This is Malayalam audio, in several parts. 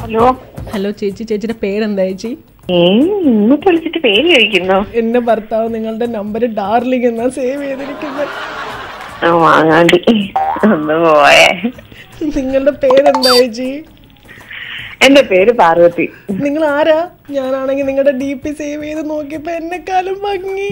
ഹലോ ഹലോ ചേച്ചി ചേച്ചിയുടെ പേരെന്താ ചേച്ചി ഇന്നിട്ട് വിളിച്ചിട്ട് പേര് കഴിക്കുന്നു എന്റെ ഭർത്താവ് നിങ്ങളുടെ നമ്പർ ഡാർലിംഗ് എന്നാ സേവ് ചെയ്തിരിക്കുന്നത് ആ, വാങ്ങാണ്ടി ഒന്ന് പോയേ നിങ്ങളുടെ പേരെന്താ ചേച്ചി എന്റെ പേര് പാർവതി നിങ്ങൾ ആരാ ഞാനാണെങ്കിൽ നിങ്ങളുടെ ഡി പി സേവ് ചെയ്ത് നോക്കിയപ്പോ എന്നെക്കാളും ഭംഗി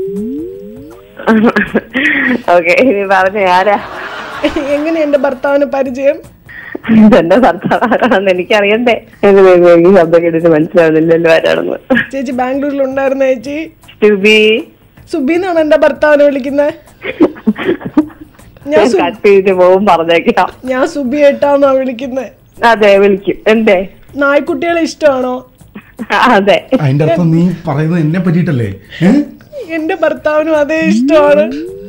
ഓക്കെ ഇനി പറഞ്ഞ ആരാ എങ്ങനെ എന്റെ ഭർത്താവിന് പരിചയം എന്റെ ഭർത്താവാണെന്ന് എനിക്കറിയണ്ടേ എന്റെ പേര് എനിക്ക് ശബ്ദം കേട്ടിട്ട് മനസ്സിലാവുന്നില്ലല്ലോ ആരാണെന്ന് ചേച്ചി ബാംഗ്ലൂരിൽ ഉണ്ടായിരുന്ന ചേച്ചി സ്റ്റുബി സുബിന്നാണ് എന്റെ ഭർത്താവിനെ വിളിക്കുന്നത് ഞാൻ സു- കട്ട് ചെയ്തിട്ട് പോകും പറഞ്ഞേക്കാം ഞാൻ സുബി ഏട്ടാന്നാ വിളിക്കുന്നത് അതെ വിളിക്കും എന്തേ നായ്ക്കുട്ടികളെ ഇഷ്ടമാണോ അതെ അതിന്റെ അർത്ഥം നീ പറയുന്നത് എന്നെ പറ്റിയിട്ടല്ലേ ഏ? എന്റെ ഭർത്താവിനും അതേ ഇഷ്ടമാണ്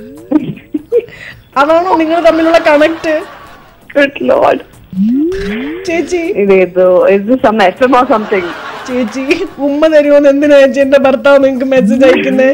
അതാണോ നിങ്ങൾ തമ്മിലുള്ള കണക്ട് ഗുഡ് ലോഡ് ചേച്ചി ഇത് ഇത് ഇത് some F M or something ചേച്ചി ഉമ്മ തരുമോന്ന് എന്തിനാ ചേച്ചി എന്റെ ഭർത്താവ് നിങ്ങക്ക് മെസ്സേജ് അയക്കുന്നേ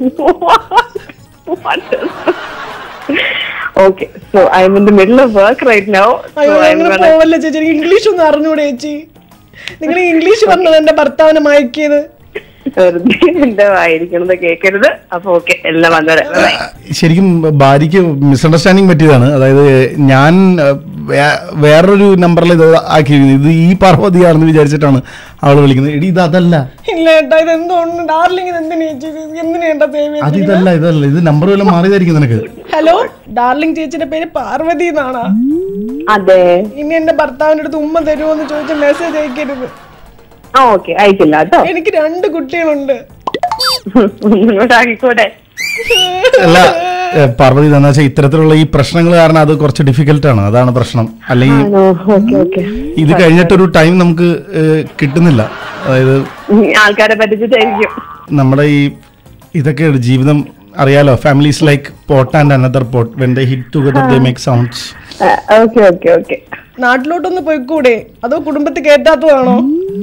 okay so I'm in the middle of work right now അയ്യോ അങ്ങനെ പോവല്ലേ ചേച്ചി എനിക്ക് ഇംഗ്ലീഷ് ഒന്നും അറിഞ്ഞൂടെ ചേച്ചി നിങ്ങൾ ഇംഗ്ലീഷ് പറഞ്ഞത് എന്റെ ഭർത്താവിനെ മയക്കിയത് വെറുതെ എന്റെ വായിരിക്കണത് കേൾക്കരുത് അപ്പൊ ഓക്കെ എല്ലാം വന്നോടെ Bye. ശരിക്കും ഭാര്യയ്ക്ക് മിസ്അണ്ടർസ്റ്റാൻഡിങ് പറ്റിയതാണ് അതായത് ഞാൻ ഏഹ്, വേ- വേറൊരു നമ്പറിൽ ഇത് ആക്കിയിരിക്കുന്നത് ഇത് ഈ പാർവതിയാണെന്ന് വിചാരിച്ചിട്ടാണ് അവൾ വിളിക്കുന്നത് എടി ഇത് അതല്ല ഇല്ല ഏട്ടാ ഇത് എന്തുകൊണ്ട് ഡാർലിംഗ് എന്തിനാ ചേച്ചി ഇത് എന്തിനാ ഏട്ടാ സേവ് അത് ചെയ്തത് ഇതല്ല ഇതല്ല ഇത് നമ്പർ വല്ലതും മാറിയതായിരിക്കും നിനക്ക് ഹലോ ഡാർലിംഗ് ചേച്ചിയുടെ പേര് പാർവതി എന്നാണാ അതെ ഇനി എന്റെ ഭർത്താവിന്റെ അടുത്ത് ഉമ്മ തരുമോ എന്ന് ചോദിച്ച് മെസ്സേജ് അയക്കരുത് ആ ഓക്കെ അയക്കില്ല കേട്ടോ എനിക്ക് രണ്ട് കുട്ടികളുണ്ട് ഇങ്ങോട്ട് ആക്കിക്കോട്ടെ അല്ല ഏഹ്, പാർവതി എന്താ വെച്ചാൽ ഇത്തരത്തിലുള്ള ഈ പ്രശ്നങ്ങൾ കാരണം അത് കുറച്ച് ഡിഫിക്കൽട്ട് ആണ് അതാണ് പ്രശ്നം അല്ലെങ്കിൽ ആണോ ഓക്കെ ഓക്കെ ഇത് കഴിഞ്ഞിട്ടൊരു ടൈം നമുക്ക് ഏഹ്, കിട്ടുന്നില്ല അതായത് ആൾക്കാരെ പറ്റിച്ചിട്ടായിരിക്കും നമ്മുടെ ഈ ഇതൊക്കെ ജീവിതം അറിയാലോ families like pot and another pot when the hit together they make sounds okay okay okay നാട്ടിലോട്ടൊന്ന് പോയിക്കൂടെ അതോ കുടുംബത്തിൽ കേറ്റാത്തതാണോ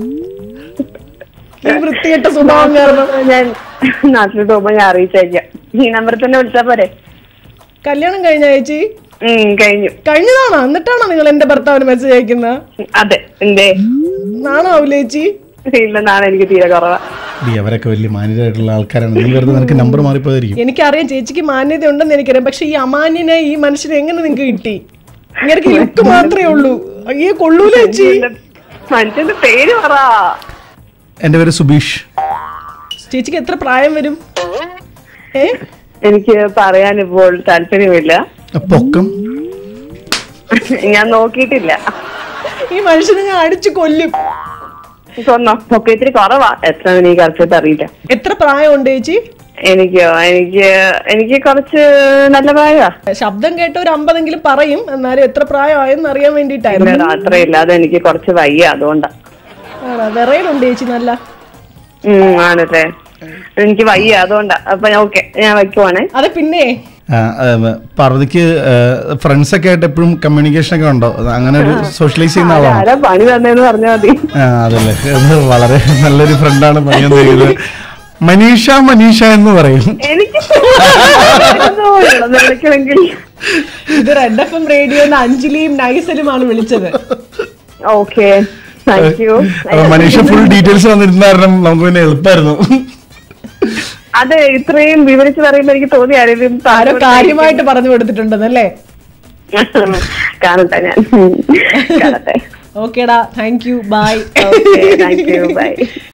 ഈ വൃത്തികെട്ട സ്വഭാവം കാരണം ഞാൻ നാട്ടിലോട്ട് പോകുമ്പോ ഞാൻ അറിയിച്ചേക്കാം ഈ നമ്പറിൽ തന്നെ വിളിച്ചാ പോരെ കല്യാണം കഴിഞ്ഞ ചേച്ചി ഉം കഴിഞ്ഞു കഴിഞ്ഞതാണോ എന്നിട്ടാണോ നിങ്ങൾ എന്റെ ഭർത്താവിന് മെസ്സേജ് അയക്കുന്നത് അതെ എന്തേ നാണാവൂലേ ചേച്ചി ഇല്ലെന്നാണ് എനിക്ക് തീരെ കുറവാ ഡി അവരൊക്കെ വലിയ മാന്യരായിട്ടുള്ള ആൾക്കാരാണ് നീ വെറുതെ നിനക്ക് നമ്പർ മാറിപ്പോയതായിരിക്കും എനിക്കറിയാം ചേച്ചിക്ക് മാന്യത ഉണ്ടെന്ന് എനിക്കറിയാം പക്ഷെ ഈ അമാന്യനെ ഈ മനുഷ്യനെ എങ്ങനെ നിങ്ങൾക്ക് കിട്ടി ഇങ്ങനെ ലുക്ക് മാത്രമേ ഉള്ളൂ അയ്യേ കൊള്ളൂല ചേച്ചി മനുഷ്യന്റെ പേര് പറ എൻ്റെ പേര് സുബീഷ് ചേച്ചിക്ക് എത്ര പ്രായം വരും ഏ എനിക്ക് പറയാൻ ഇപ്പോൾ താല്പര്യമില്ല പൊക്കം ഞാൻ നോക്കിയിട്ടില്ല ഈ മനുഷ്യനെ ഞാൻ അടിച്ചു കൊല്ലും സ്വന്തം ഒക്കെ ഇത്തിരി കുറവാ എത്ര എനിക്ക് കറക്റ്റായിട്ട് അറിയില്ല എത്ര പ്രായമുണ്ട് ചേച്ചി എനിക്കോ എനിക്ക് എനിക്ക് കുറച്ച് നല്ല പ്രായമാ ശബ്ദം കേട്ട ഒരു അമ്പതെങ്കിലും പറയും എന്നാലും എത്ര പ്രായമായെന്ന് അറിയാൻ വേണ്ടിയിട്ടായിരുന്നു ഇല്ല അത്രയില്ല അത് എനിക്ക് കുറച്ച് വയ്യ അതുകൊണ്ടാ ആണോ വിറയലുണ്ട് ചേച്ചി നല്ല ഉം ആണല്ലേ എനിക്ക് വയ്യ അതുകൊണ്ടാ അപ്പൊ ഓക്കെ ഞാൻ വയ്ക്കുവാണേ അതെ പിന്നെ ആ, ആ, പാർവതിക്ക് ഫ്രണ്ട്സ് ഒക്കെ ആയിട്ട് എപ്പോഴും കമ്മ്യൂണിക്കേഷൻ ഒക്കെ ഉണ്ടോ അത് അങ്ങനെ ഒരു സോഷ്യലൈസ് ചെയ്യുന്ന ആളാണ് ആരാ പണി തന്നേന്ന് പറഞ്ഞാൽ മതി ആ അതല്ലേ അത് വളരെ നല്ലൊരു ഫ്രണ്ടാണ് പയ്യൻ ചെയ്യുന്നത് മനീഷ മനീഷ എന്ന് പറയും എനിക്ക് വിളിക്കണമെങ്കിൽ ഇത് റെഡ് എഫ് എം റേഡിയോന്ന് അഞ്ജലിയും നൈസലുമാണ് വിളിച്ചത് ഓക്കെ താങ്ക് യു അപ്പൊ മനീഷ ഫുൾ ഡീറ്റെയിൽസ് വന്നിരുന്ന കാരണം നമുക്ക് പിന്നെ എളുപ്പമായിരുന്നു അത് ഇത്രയും വിവരിച്ച് പറയുമ്പോ എനിക്ക് തോന്നി ആരെങ്കിലും ആരോ കാര്യമായിട്ട് പറഞ്ഞു കൊടുത്തിട്ടുണ്ടെന്നല്ലേ കാണട്ടെ ഞാൻ കാണട്ടെ ഓക്കേടാ thank you bye okay thank you by